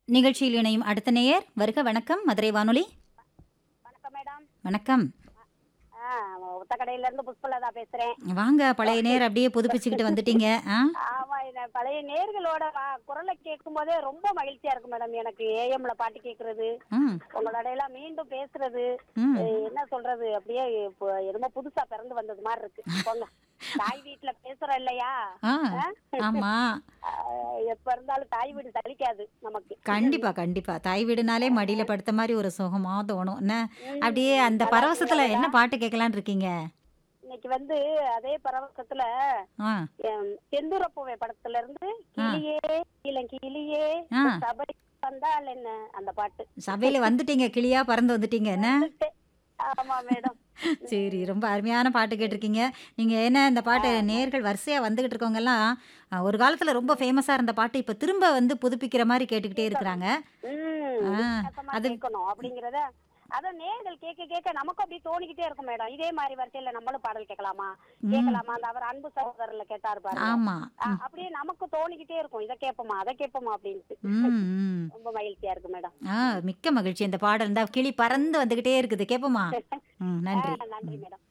நிகழ்ச்சியில் இணையும் அடுத்த நேயர் வருக வணக்கம் மதுரை வானொலி வணக்கம் மேடம் வணக்கம் ஆ ஒத்தக்கடையில இருந்து புஷ்பலதா பேசுறேன் வாங்க பழைய நேர் அப்படியே புதுப்பிச்சுக்கிட்டு வந்துட்டீங்க ஆ ஆமா இந்த பழைய நேர்களோட வா- குரலை கேட்கும் போதே ரொம்ப மகிழ்ச்சியா இருக்கு மேடம் எனக்கு ஏஎம்ல பாட்டு கேக்குறது ம் உங்களோட எல்லாம் மீண்டும் பேசுறது ம் அஹ் என்ன சொல்றது அப்படியே இப்போ என்னமோ புதுசா பிறந்து வந்தது மாதிரி இருக்கு போங்க தாய் வீட்டுல பேசுறோம் இல்லையா ஆ ஆமா அஹ் எப்ப இருந்தாலும் தாய் வீடு சலிக்காது நமக்கு கண்டிப்பா கண்டிப்பா தாய் வீடுனாலே மடியில படுத்த மாதிரி ஒரு சுகமா தோணும் என்ன அப்படியே அந்த பரவசத்துல என்ன பாட்டு கேட்கலான்னு இருக்கீங்க இன்னைக்கு வந்து அதே பரவசத்துல ஆ எம், செந்தூரப்பூவை படத்துல இருந்து கிளியே இளங்கிளியே ஆ. சபை வந்தால் என்ன அந்த பாட்டு சபையில வந்துட்டீங்க கிளியா பறந்து வந்துட்டீங்க என்ன ஆமா மேடம் சரி ரொம்ப அருமையான பாட்டு கேட்டிருக்கீங்க நீங்க என்ன இந்த பாட்டு நேர்கள் வரிசையா வந்துகிட்டு இருக்கவங்க எல்லாம் அஹ், ஒரு காலத்துல ரொம்ப ஃபேமஸா இருந்த பாட்டு இப்ப திரும்ப வந்து புதுப்பிக்கிற மாதிரி கேட்டுக்கிட்டே இருக்கிறாங்க உம் ஆ, வித்தியாசமா அது- கேட்கணும் அப்படிங்கறத அதான் நேர்கள் கேட்க கேட்க நமக்கும் அப்படியே தோணிக்கிட்டே இருக்கும் மேடம் இதே மாதிரி வரிசையில நம்மளும் பாடல் கேட்கலாமா கேட்கலாமா அந்த அவர் அன்பு சகோதரர்ல கேட்டாரு பாருங்க ஆமா ஆ, அப்படியே நமக்கு தோணிக்கிட்டே இருக்கும் இதை கேட்போமா அதை கேட்போமா அப்படின்ட்டு ம் ம் ரொம்ப மகிழ்ச்சியா இருக்கு மேடம் ஆ மிக்க மகிழ்ச்சி இந்த பாடல் இந்த கிளி பறந்து வந்துகிட்டே இருக்குது கேட்போமா ம் நன்றி நன்றி மேடம்